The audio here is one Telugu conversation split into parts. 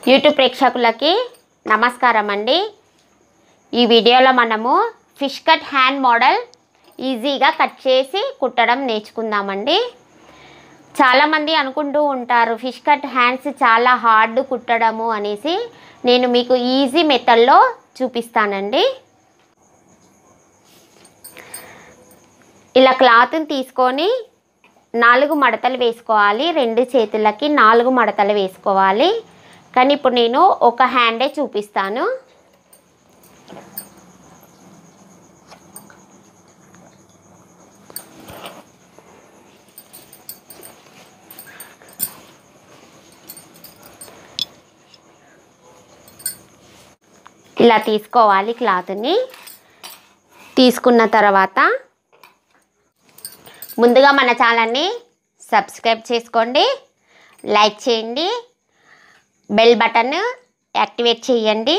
యూట్యూబ్ ప్రేక్షకులకి నమస్కారం అండి ఈ వీడియోలో మనము ఫిష్ కట్ హ్యాండ్ మోడల్ ఈజీగా కట్ చేసి కుట్టడం నేర్చుకుందామండి చాలామంది అనుకుంటూ ఉంటారు ఫిష్ కట్ హ్యాండ్స్ చాలా హార్డ్ కుట్టడము అనేసి నేను మీకు ఈజీ మెథడ్లో చూపిస్తానండి ఇలా క్లాత్ని తీసుకొని నాలుగు మడతలు వేసుకోవాలి రెండు చేతులకి నాలుగు మడతలు వేసుకోవాలి కానీ ఇప్పుడు నేను ఒక హ్యాండే చూపిస్తాను ఇలా తీసుకోవాలి క్లాత్ని తీసుకున్న తర్వాత ముందుగా మన ఛానల్ని సబ్స్క్రైబ్ చేసుకోండి లైక్ చేయండి బెల్ బటన్ యాక్టివేట్ చేయండి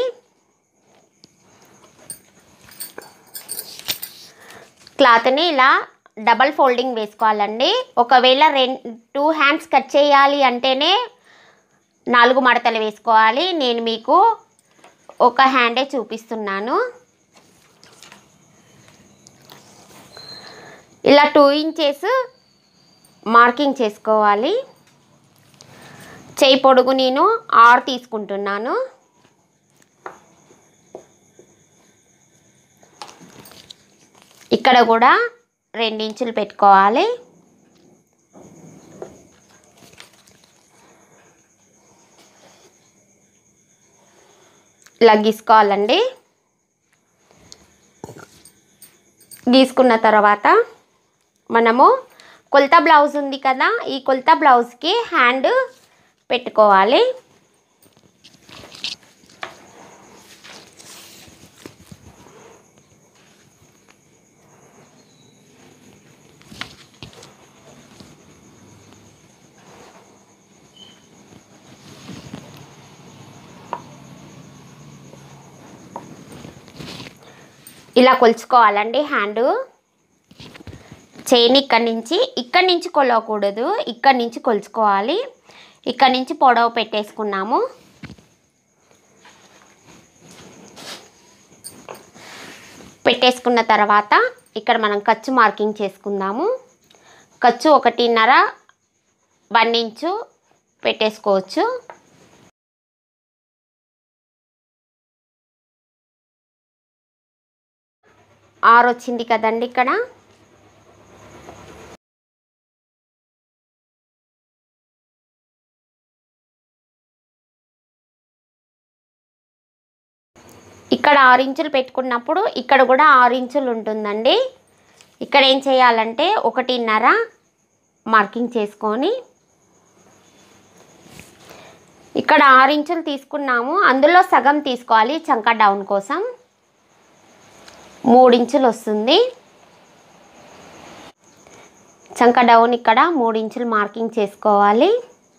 క్లాత్ని ఇలా డబల్ ఫోల్డింగ్ వేసుకోవాలండి ఒకవేళ రెం టూ హ్యాండ్స్ కట్ చేయాలి అంటేనే నాలుగు మడతలు వేసుకోవాలి నేను మీకు ఒక హ్యాండే చూపిస్తున్నాను ఇలా టూ ఇంచెస్ మార్కింగ్ చేసుకోవాలి చేయి పొడుగు నేను ఆరు తీసుకుంటున్నాను ఇక్కడ కూడా ఇంచులు పెట్టుకోవాలి ఇలా గీసుకోవాలండి గీసుకున్న తర్వాత మనము కొలత బ్లౌజ్ ఉంది కదా ఈ కొలత బ్లౌజ్కి హ్యాండ్ పెట్టుకోవాలి ఇలా కొలుచుకోవాలండి హ్యాండ్ చైన్ ఇక్కడి నుంచి ఇక్కడి నుంచి కొలవకూడదు ఇక్కడి నుంచి కొలుచుకోవాలి ఇక్కడి నుంచి పొడవు పెట్టేసుకున్నాము పెట్టేసుకున్న తర్వాత ఇక్కడ మనం ఖర్చు మార్కింగ్ చేసుకుందాము ఖర్చు ఒకటిన్నర వన్ ఇంచు పెట్టేసుకోవచ్చు ఆరు వచ్చింది కదండి ఇక్కడ ఇక్కడ ఆరు ఇంచులు పెట్టుకున్నప్పుడు ఇక్కడ కూడా ఆరు ఇంచులు ఉంటుందండి ఇక్కడ ఏం చేయాలంటే ఒకటిన్నర మార్కింగ్ చేసుకొని ఇక్కడ ఆరు ఇంచులు తీసుకున్నాము అందులో సగం తీసుకోవాలి చంక డౌన్ కోసం మూడించులు వస్తుంది చంక డౌన్ ఇక్కడ మూడించులు మార్కింగ్ చేసుకోవాలి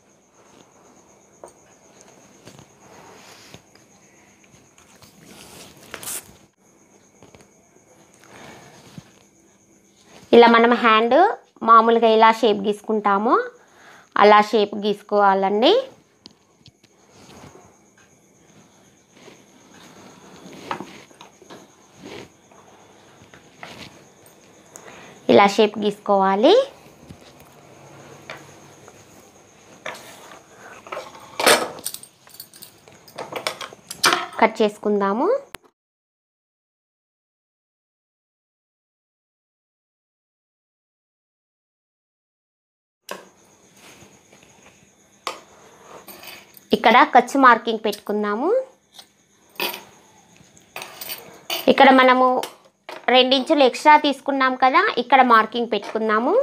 ఇలా మనం హ్యాండ్ మామూలుగా ఎలా షేప్ గీసుకుంటామో అలా షేప్ గీసుకోవాలండి ఇలా షేప్ గీసుకోవాలి కట్ చేసుకుందాము ఇక్కడ ఖర్చు మార్కింగ్ పెట్టుకుందాము ఇక్కడ మనము రెండించులు ఎక్స్ట్రా తీసుకున్నాం కదా ఇక్కడ మార్కింగ్ పెట్టుకుందాము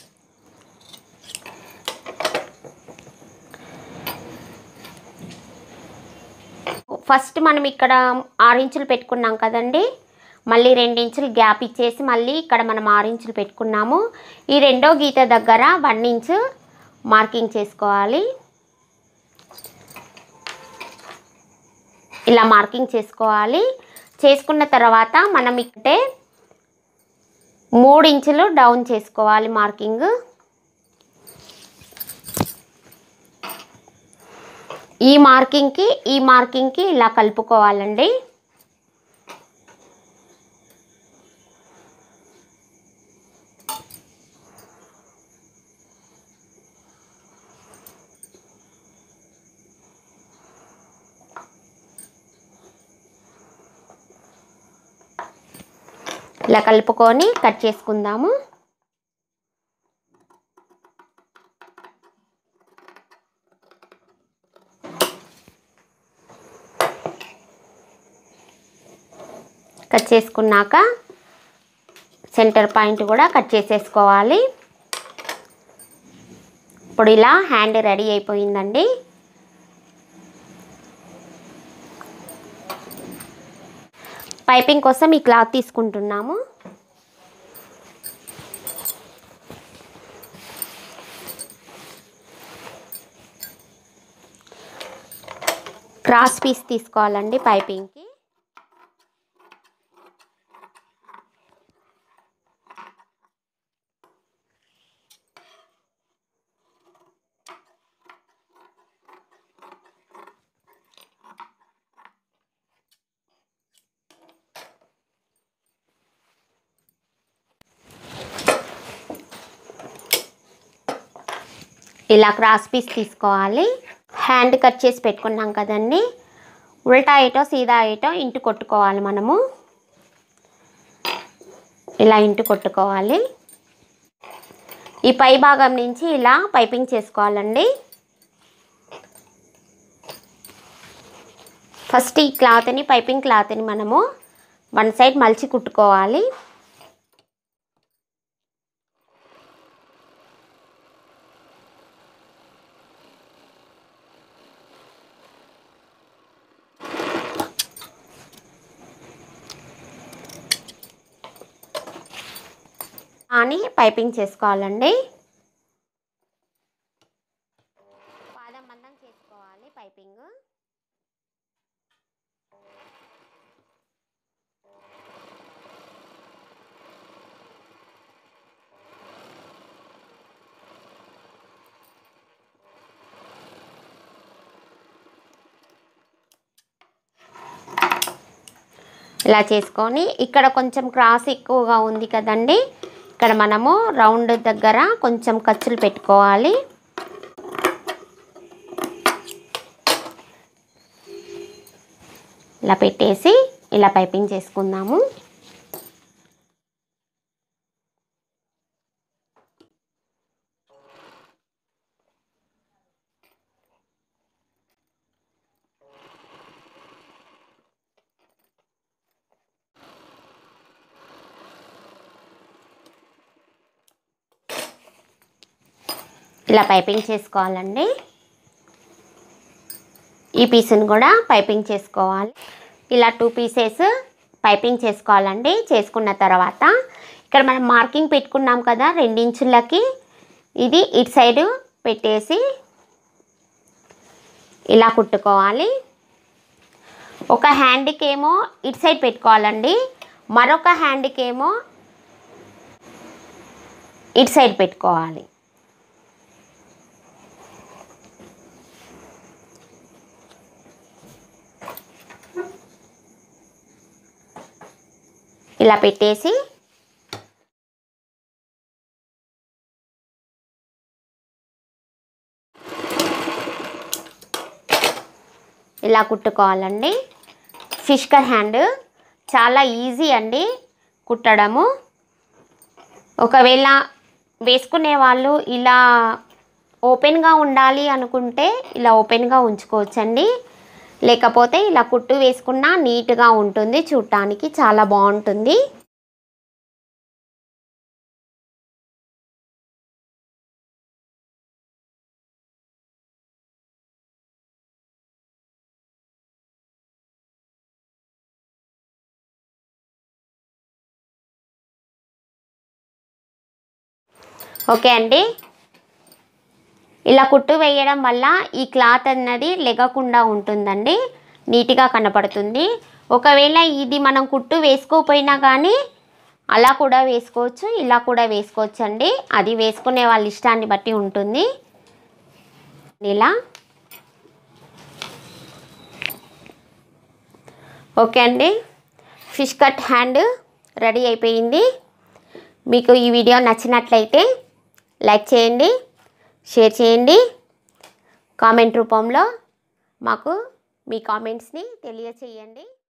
ఫస్ట్ మనం ఇక్కడ ఆరు ఇంచులు పెట్టుకున్నాం కదండి మళ్ళీ రెండించులు గ్యాప్ ఇచ్చేసి మళ్ళీ ఇక్కడ మనం ఆరు ఇంచులు పెట్టుకున్నాము ఈ రెండో గీత దగ్గర వన్ ఇంచు మార్కింగ్ చేసుకోవాలి ఇలా మార్కింగ్ చేసుకోవాలి చేసుకున్న తర్వాత మనం ఇక్కడే మూడు ఇంచులు డౌన్ చేసుకోవాలి మార్కింగ్ ఈ మార్కింగ్కి ఈ మార్కింగ్కి ఇలా కలుపుకోవాలండి ఇలా కలుపుకొని కట్ చేసుకుందాము కట్ చేసుకున్నాక సెంటర్ పాయింట్ కూడా కట్ చేసేసుకోవాలి ఇప్పుడు ఇలా హ్యాండ్ రెడీ అయిపోయిందండి పైపింగ్ కోసం ఈ క్లాత్ తీసుకుంటున్నాము క్రాస్ పీస్ తీసుకోవాలండి పైపింగ్కి ఇలా క్రాస్ పీస్ తీసుకోవాలి హ్యాండ్ కట్ చేసి పెట్టుకున్నాం కదండి ఉల్టా ఏటో సీదా ఏటో ఇంటు కొట్టుకోవాలి మనము ఇలా ఇంటు కొట్టుకోవాలి ఈ పై భాగం నుంచి ఇలా పైపింగ్ చేసుకోవాలండి ఫస్ట్ ఈ క్లాత్ని పైపింగ్ క్లాత్ని మనము వన్ సైడ్ మలిచి కుట్టుకోవాలి అని పైపింగ్ చేసుకోవాలండి పాదం మందం చేసుకోవాలి పైపింగ్ ఇలా చేసుకొని ఇక్కడ కొంచెం క్రాస్ ఎక్కువగా ఉంది కదండి ఇక్కడ మనము రౌండ్ దగ్గర కొంచెం ఖర్చులు పెట్టుకోవాలి ఇలా పెట్టేసి ఇలా పైపింగ్ చేసుకుందాము ఇలా పైపింగ్ చేసుకోవాలండి ఈ పీస్ని కూడా పైపింగ్ చేసుకోవాలి ఇలా టూ పీసెస్ పైపింగ్ చేసుకోవాలండి చేసుకున్న తర్వాత ఇక్కడ మనం మార్కింగ్ పెట్టుకున్నాం కదా రెండించులకి ఇది ఇటు సైడు పెట్టేసి ఇలా కుట్టుకోవాలి ఒక హ్యాండ్కి ఏమో ఇటు సైడ్ పెట్టుకోవాలండి మరొక హ్యాండ్కి ఏమో ఇటు సైడ్ పెట్టుకోవాలి ఇలా పెట్టేసి ఇలా కుట్టుకోవాలండి ఫిష్ కట్ హ్యాండ్ చాలా ఈజీ అండి కుట్టడము ఒకవేళ వేసుకునే వాళ్ళు ఇలా ఓపెన్గా ఉండాలి అనుకుంటే ఇలా ఓపెన్గా ఉంచుకోవచ్చండి లేకపోతే ఇలా కుట్టు వేసుకున్నా నీట్గా ఉంటుంది చూడటానికి చాలా బాగుంటుంది ఓకే అండి ఇలా కుట్టు వేయడం వల్ల ఈ క్లాత్ అన్నది లెగకుండా ఉంటుందండి నీట్గా కనపడుతుంది ఒకవేళ ఇది మనం కుట్టు వేసుకోకపోయినా కానీ అలా కూడా వేసుకోవచ్చు ఇలా కూడా వేసుకోవచ్చు అండి అది వేసుకునే వాళ్ళ ఇష్టాన్ని బట్టి ఉంటుంది ఇలా ఓకే అండి ఫిష్ కట్ హ్యాండ్ రెడీ అయిపోయింది మీకు ఈ వీడియో నచ్చినట్లయితే లైక్ చేయండి షేర్ చేయండి కామెంట్ రూపంలో మాకు మీ కామెంట్స్ని తెలియచేయండి